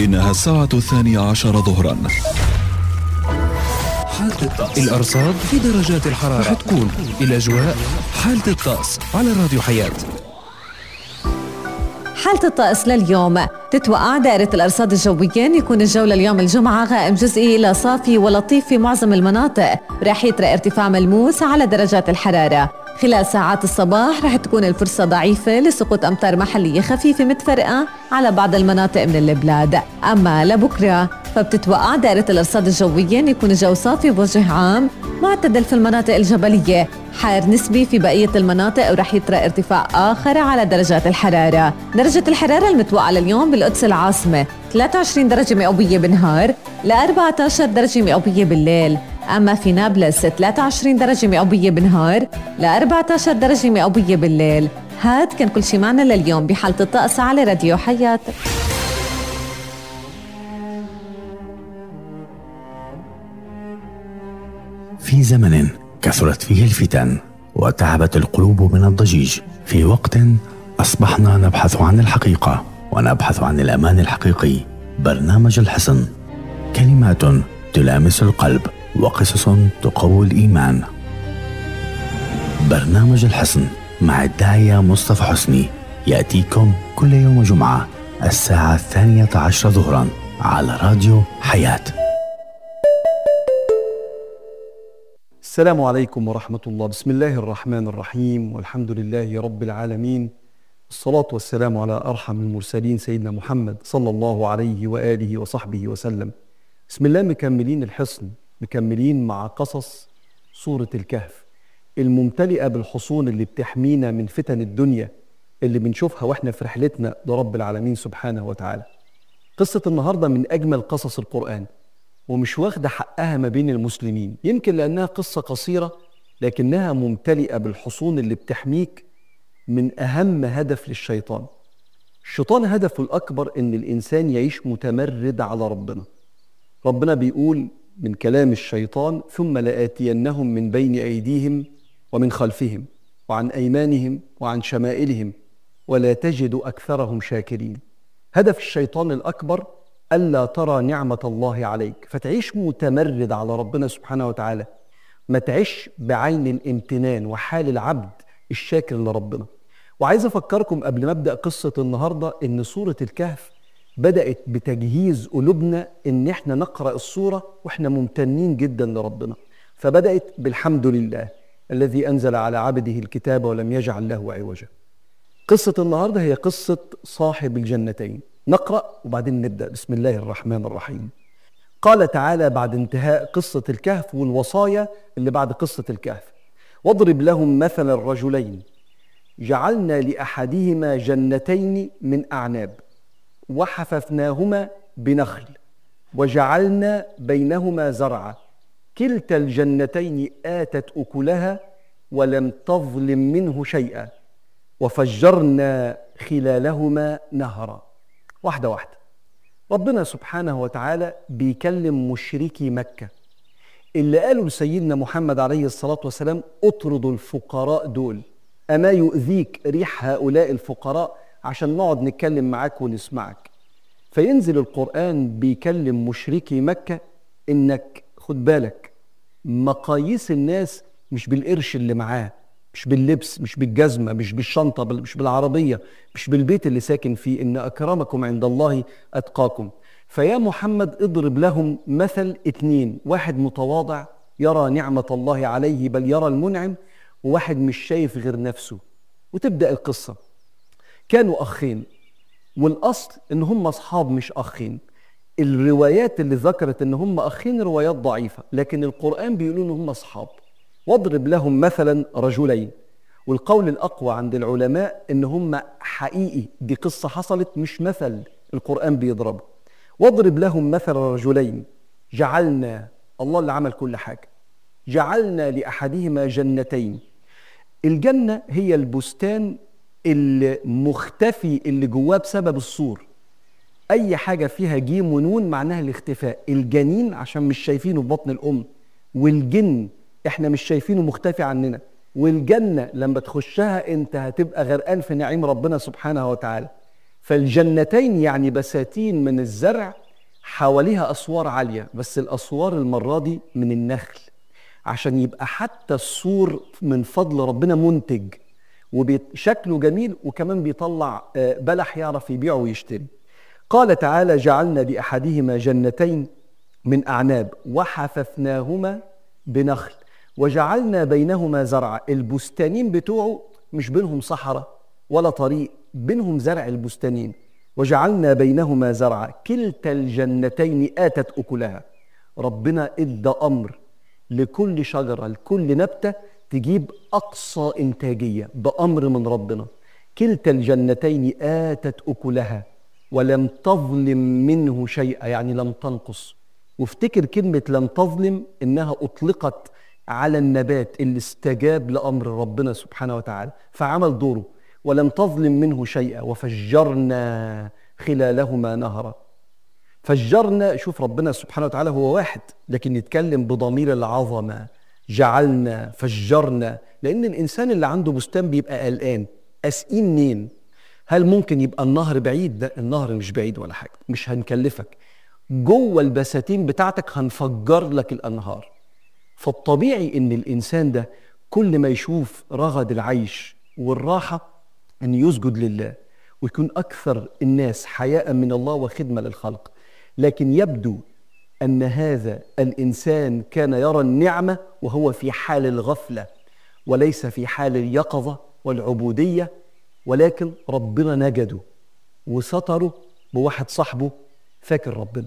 إنها الساعة الثانية عشر ظهرا حالة الطقس الأرصاد في درجات الحرارة رح تكون الأجواء حالة الطقس على راديو حياة حالة الطقس لليوم تتوقع دائرة الأرصاد الجوية يكون الجو لليوم الجمعة غائم جزئي إلى صافي ولطيف في معظم المناطق رح يطرأ ارتفاع ملموس على درجات الحرارة خلال ساعات الصباح رح تكون الفرصة ضعيفة لسقوط أمطار محلية خفيفة متفرقة على بعض المناطق من البلاد أما لبكرة فبتتوقع دائرة الأرصاد الجوية أن يكون الجو صافي بوجه عام معتدل في المناطق الجبلية حار نسبي في بقية المناطق ورح يطرأ ارتفاع آخر على درجات الحرارة درجة الحرارة المتوقعة لليوم بالقدس العاصمة 23 درجة مئوية بالنهار ل 14 درجة مئوية بالليل أما في نابلس 23 درجة مئوية بالنهار ل 14 درجة مئوية بالليل هاد كان كل شي معنا لليوم بحالة الطقس على راديو حياة في زمن كثرت فيه الفتن وتعبت القلوب من الضجيج في وقت أصبحنا نبحث عن الحقيقة ونبحث عن الأمان الحقيقي برنامج الحصن كلمات تلامس القلب وقصص تقوي الإيمان برنامج الحصن مع الداعية مصطفى حسني يأتيكم كل يوم جمعة الساعة الثانية عشر ظهرا على راديو حياه السلام عليكم ورحمة الله بسم الله الرحمن الرحيم والحمد لله رب العالمين الصلاة والسلام على أرحم المرسلين سيدنا محمد صلى الله عليه وآله وصحبه وسلم بسم الله مكملين الحصن مكملين مع قصص سورة الكهف الممتلئة بالحصون اللي بتحمينا من فتن الدنيا اللي بنشوفها واحنا في رحلتنا لرب العالمين سبحانه وتعالى قصة النهاردة من أجمل قصص القرآن ومش واخدة حقها ما بين المسلمين يمكن لأنها قصة قصيرة لكنها ممتلئة بالحصون اللي بتحميك من أهم هدف للشيطان الشيطان هدفه الأكبر إن الإنسان يعيش متمرد على ربنا ربنا بيقول من كلام الشيطان ثم لآتينهم من بين أيديهم ومن خلفهم وعن أيمانهم وعن شمائلهم ولا تجد أكثرهم شاكرين هدف الشيطان الأكبر ألا ترى نعمة الله عليك فتعيش متمرد على ربنا سبحانه وتعالى ما تعيش بعين الامتنان وحال العبد الشاكر لربنا وعايز أفكركم قبل ما أبدأ قصة النهاردة إن سورة الكهف بدأت بتجهيز قلوبنا إن إحنا نقرأ السورة وإحنا ممتنين جدا لربنا فبدأت بالحمد لله الذي أنزل على عبده الكتاب ولم يجعل له عوجا قصة النهاردة هي قصة صاحب الجنتين نقرأ وبعدين نبدأ بسم الله الرحمن الرحيم قال تعالى بعد انتهاء قصة الكهف والوصايا اللي بعد قصة الكهف واضرب لهم مثل الرجلين جعلنا لأحدهما جنتين من أعناب وحففناهما بنخل وجعلنا بينهما زرعا كلتا الجنتين آتت أكلها ولم تظلم منه شيئا وفجرنا خلالهما نهرا واحدة واحدة ربنا سبحانه وتعالى بيكلم مشركي مكة اللي قالوا لسيدنا محمد عليه الصلاة والسلام اطردوا الفقراء دول أما يؤذيك ريح هؤلاء الفقراء عشان نقعد نتكلم معاك ونسمعك فينزل القرآن بيكلم مشركي مكة إنك خد بالك مقاييس الناس مش بالقرش اللي معاه مش باللبس مش بالجزمة مش بالشنطة مش بالعربية مش بالبيت اللي ساكن فيه إن أكرمكم عند الله أتقاكم فيا محمد اضرب لهم مثل اتنين واحد متواضع يرى نعمة الله عليه بل يرى المنعم وواحد مش شايف غير نفسه وتبدأ القصة كانوا أخين والأصل إن هم أصحاب مش أخين الروايات اللي ذكرت إن هم أخين روايات ضعيفة لكن القرآن بيقولوا إن هم أصحاب واضرب لهم مثلا رجلين والقول الأقوى عند العلماء إن هم حقيقي دي قصة حصلت مش مثل القرآن بيضربه واضرب لهم مثل رجلين جعلنا الله اللي عمل كل حاجة جعلنا لأحدهما جنتين الجنة هي البستان المختفي اللي جواه بسبب السور أي حاجة فيها جيم ونون معناها الاختفاء الجنين عشان مش شايفينه في بطن الأم والجن احنا مش شايفينه مختفي عننا والجنة لما تخشها انت هتبقى غرقان في نعيم ربنا سبحانه وتعالى فالجنتين يعني بساتين من الزرع حواليها أسوار عالية بس الأسوار المرة دي من النخل عشان يبقى حتى السور من فضل ربنا منتج وشكله جميل وكمان بيطلع آه، بلح يعرف يبيعه ويشتري قال تعالى جعلنا لأحدهما جنتين من أعناب وحففناهما بنخل وجعلنا بينهما زرعا البستانين بتوعه مش بينهم صحراء ولا طريق بينهم زرع البستانين وجعلنا بينهما زرعا كلتا الجنتين آتت أكلها ربنا إدى أمر لكل شجرة لكل نبتة تجيب أقصى إنتاجية بأمر من ربنا كلتا الجنتين آتت أكلها ولم تظلم منه شيئا يعني لم تنقص وافتكر كلمة لم تظلم إنها أطلقت على النبات اللي استجاب لأمر ربنا سبحانه وتعالى فعمل دوره ولم تظلم منه شيئا وفجرنا خلالهما نهرا فجرنا شوف ربنا سبحانه وتعالى هو واحد لكن يتكلم بضمير العظمة جعلنا فجرنا لأن الإنسان اللي عنده بستان بيبقى قلقان أسقيه منين هل ممكن يبقى النهر بعيد ده النهر مش بعيد ولا حاجة مش هنكلفك جوه البساتين بتاعتك هنفجر لك الأنهار فالطبيعي ان الانسان ده كل ما يشوف رغد العيش والراحه ان يسجد لله ويكون اكثر الناس حياء من الله وخدمه للخلق لكن يبدو ان هذا الانسان كان يرى النعمه وهو في حال الغفله وليس في حال اليقظه والعبوديه ولكن ربنا نجده وستره بواحد صاحبه فاكر ربنا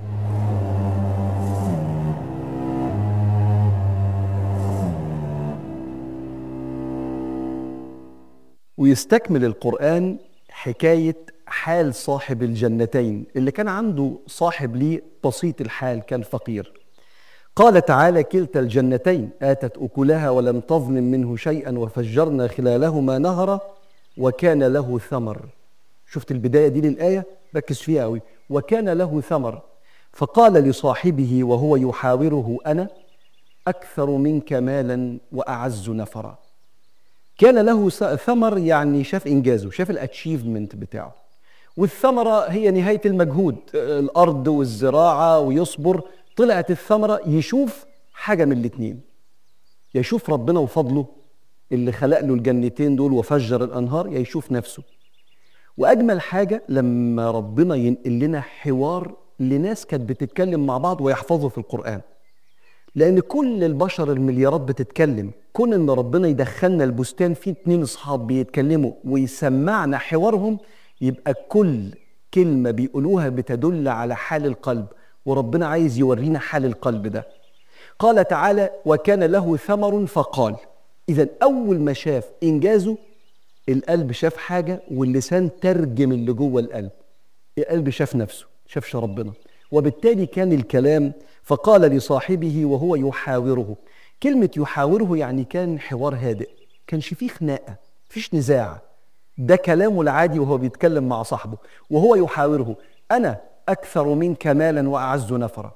ويستكمل القرآن حكاية حال صاحب الجنتين اللي كان عنده صاحب ليه بسيط الحال كان فقير قال تعالى كلتا الجنتين آتت أكلها ولم تظلم منه شيئا وفجرنا خلالهما نهرا وكان له ثمر شفت البداية دي للآية ركز فيها قوي وكان له ثمر فقال لصاحبه وهو يحاوره أنا أكثر منك مالا وأعز نفرا كان له ثمر يعني شاف انجازه شاف الاتشيفمنت بتاعه والثمره هي نهايه المجهود الارض والزراعه ويصبر طلعت الثمره يشوف حاجه من الاثنين يا يشوف ربنا وفضله اللي خلق له الجنتين دول وفجر الانهار يا يشوف نفسه واجمل حاجه لما ربنا ينقل لنا حوار لناس كانت بتتكلم مع بعض ويحفظوا في القران لان كل البشر المليارات بتتكلم كون ان ربنا يدخلنا البستان فيه اتنين اصحاب بيتكلموا ويسمعنا حوارهم يبقى كل كلمه بيقولوها بتدل على حال القلب وربنا عايز يورينا حال القلب ده قال تعالى وكان له ثمر فقال اذا اول ما شاف انجازه القلب شاف حاجه واللسان ترجم اللي جوه القلب القلب شاف نفسه شافش ربنا وبالتالي كان الكلام فقال لصاحبه وهو يحاوره كلمة يحاوره يعني كان حوار هادئ كانش فيه خناقة فيش نزاع ده كلامه العادي وهو بيتكلم مع صاحبه وهو يحاوره أنا أكثر منك مالا وأعز نفرا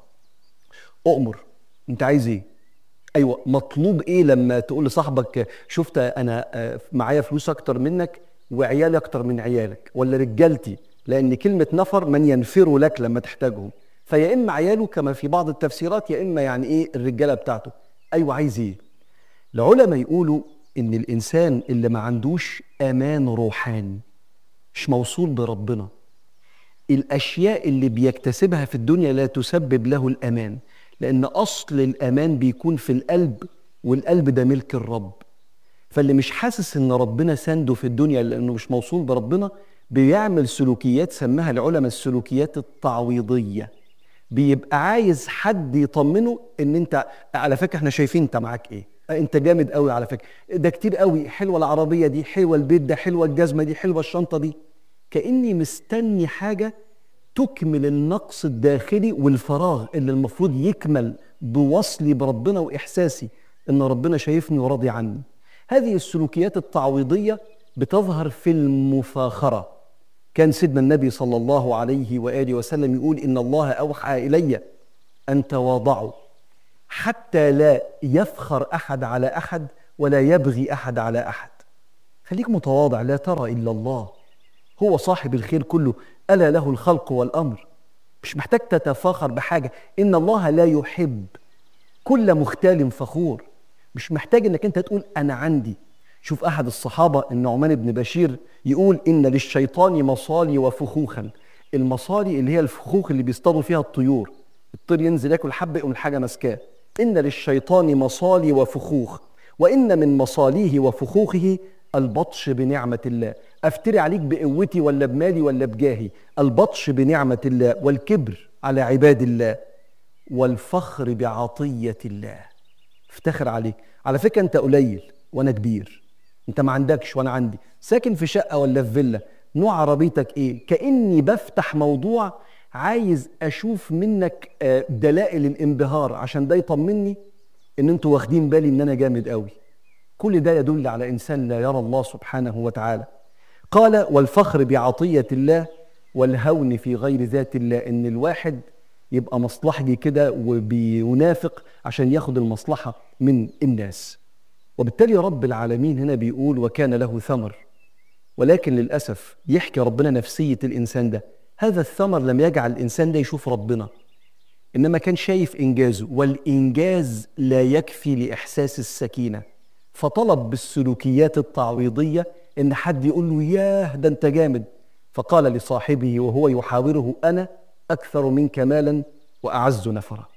أؤمر أنت عايز إيه؟ أيوة مطلوب إيه لما تقول لصاحبك شفت أنا آه، معايا فلوس أكتر منك وعيالي أكتر من عيالك ولا رجالتي لأن كلمة نفر من ينفر لك لما تحتاجهم فيا اما عياله كما في بعض التفسيرات يا اما يعني ايه الرجاله بتاعته ايوه عايز ايه العلماء يقولوا ان الانسان اللي ما عندوش امان روحاني مش موصول بربنا الاشياء اللي بيكتسبها في الدنيا لا تسبب له الامان لان اصل الامان بيكون في القلب والقلب ده ملك الرب فاللي مش حاسس ان ربنا سنده في الدنيا لانه مش موصول بربنا بيعمل سلوكيات سماها العلماء السلوكيات التعويضيه بيبقى عايز حد يطمنه ان انت على فكره احنا شايفين انت معاك ايه انت جامد قوي على فكره ده كتير قوي حلوه العربيه دي حلوه البيت ده حلوه الجزمه دي حلوه الشنطه دي كاني مستني حاجه تكمل النقص الداخلي والفراغ اللي المفروض يكمل بوصلي بربنا واحساسي ان ربنا شايفني وراضي عني هذه السلوكيات التعويضيه بتظهر في المفاخره كان سيدنا النبي صلى الله عليه واله وسلم يقول ان الله اوحى الي ان تواضعوا حتى لا يفخر احد على احد ولا يبغي احد على احد خليك متواضع لا ترى الا الله هو صاحب الخير كله ألا له الخلق والأمر مش محتاج تتفاخر بحاجة إن الله لا يحب كل مختال فخور مش محتاج انك انت تقول انا عندي شوف احد الصحابه النعمان بن بشير يقول ان للشيطان مصالي وفخوخا المصالي اللي هي الفخوخ اللي بيصطادوا فيها الطيور الطير ينزل ياكل حبه يقوم الحاجه ماسكاه ان للشيطان مصالي وفخوخ وان من مصاليه وفخوخه البطش بنعمه الله افتري عليك بقوتي ولا بمالي ولا بجاهي البطش بنعمه الله والكبر على عباد الله والفخر بعطيه الله افتخر عليك على فكره انت قليل وانا كبير انت ما عندكش وانا عندي ساكن في شقه ولا في فيلا نوع عربيتك ايه كاني بفتح موضوع عايز اشوف منك آه، دلائل الانبهار عشان ده يطمني ان انتوا واخدين بالي ان انا جامد قوي كل ده يدل على انسان لا يرى الله سبحانه وتعالى قال والفخر بعطيه الله والهون في غير ذات الله ان الواحد يبقى مصلحجي كده وبينافق عشان ياخد المصلحه من الناس وبالتالي رب العالمين هنا بيقول وكان له ثمر ولكن للاسف يحكي ربنا نفسيه الانسان ده هذا الثمر لم يجعل الانسان ده يشوف ربنا انما كان شايف انجازه والانجاز لا يكفي لاحساس السكينه فطلب بالسلوكيات التعويضيه ان حد يقول له ياه ده انت جامد فقال لصاحبه وهو يحاوره انا اكثر منك مالا واعز نفرا